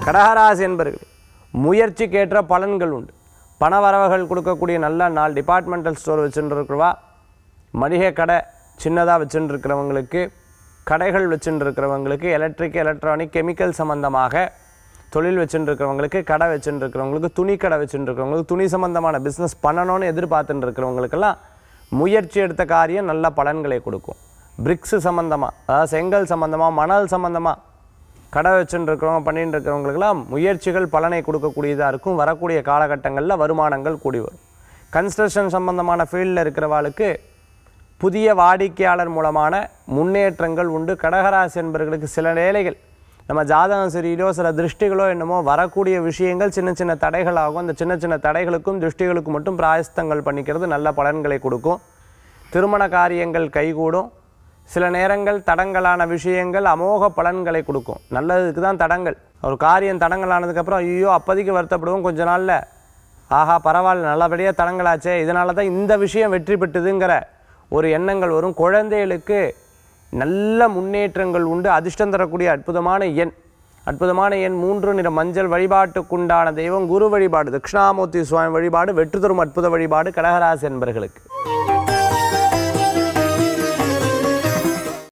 கடகராசி என்பர்கள் முயற்சிக்கேற்ற பலன்கள் உண்டு பண வரவுகள் கொடுக்கக்கூடிய நல்ல நாள் டிபார்ட்மெண்டல் ஸ்டோர் வச்சுட்டு இருக்கிறவா மளிகை கடை சின்னதாக வச்சுட்டு இருக்கிறவங்களுக்கு கடைகள் வச்சுட்டு இருக்கிறவங்களுக்கு எலக்ட்ரிக் எலக்ட்ரானிக் கெமிக்கல் சம்மந்தமாக தொழில் வச்சுட்டு இருக்கிறவங்களுக்கு கடை வச்சுட்டு இருக்கிறவங்களுக்கு துணி கடை வச்சுட்டு இருக்கிறவங்களுக்கு துணி சம்மந்தமான பிஸ்னஸ் பண்ணணும்னு எதிர்பார்த்துட்டு இருக்கிறவங்களுக்கெல்லாம் முயற்சி எடுத்த காரியம் நல்ல பலன்களை கொடுக்கும் பிரிக்ஸு சம்மந்தமாக அதாவது செங்கல் சம்மந்தமாக மணல் சம்மந்தமாக கடை வச்சுட்டு இருக்கிறவங்க பண்ணிட்டு இருக்கிறவங்களுக்கெல்லாம் முயற்சிகள் பலனை கொடுக்கக்கூடியதாக இருக்கும் வரக்கூடிய காலகட்டங்களில் வருமானங்கள் கூடி வரும் கன்ஸ்ட்ரக்ஷன் சம்பந்தமான ஃபீல்டில் இருக்கிறவாளுக்கு புதிய வாடிக்கையாளர் மூலமான முன்னேற்றங்கள் உண்டு கடகராசி என்பவர்களுக்கு சில வேலைகள் நம்ம ஜாதகம் சரியிலோ சில திருஷ்டிகளோ என்னமோ வரக்கூடிய விஷயங்கள் சின்ன சின்ன தடைகளாகும் அந்த சின்ன சின்ன தடைகளுக்கும் திருஷ்டிகளுக்கும் மட்டும் பிராயஸ்தங்கள் பண்ணிக்கிறது நல்ல பலன்களை கொடுக்கும் திருமண காரியங்கள் கைகூடும் சில நேரங்கள் தடங்கலான விஷயங்கள் அமோக பலன்களை கொடுக்கும் நல்லதுக்கு தான் தடங்கள் ஒரு காரியம் தடங்கலானதுக்கப்புறம் ஐயோ அப்போதைக்கு வருத்தப்படுவோம் கொஞ்ச நாளில் ஆஹா பரவாயில்ல நல்லபடியாக தடங்களாச்சே இதனால தான் இந்த விஷயம் வெற்றி பெற்றுதுங்கிற ஒரு எண்ணங்கள் வரும் குழந்தைகளுக்கு நல்ல முன்னேற்றங்கள் உண்டு அதிர்ஷ்டம் தரக்கூடிய அற்புதமான எண் அற்புதமான எண் மூன்று நிற மஞ்சள் வழிபாட்டுக்குண்டான தெய்வம் குரு வழிபாடு தட்சிணாமூர்த்தி சுவாமி வழிபாடு வெற்றி தரும் அற்புத வழிபாடு கடகராசி என்பர்களுக்கு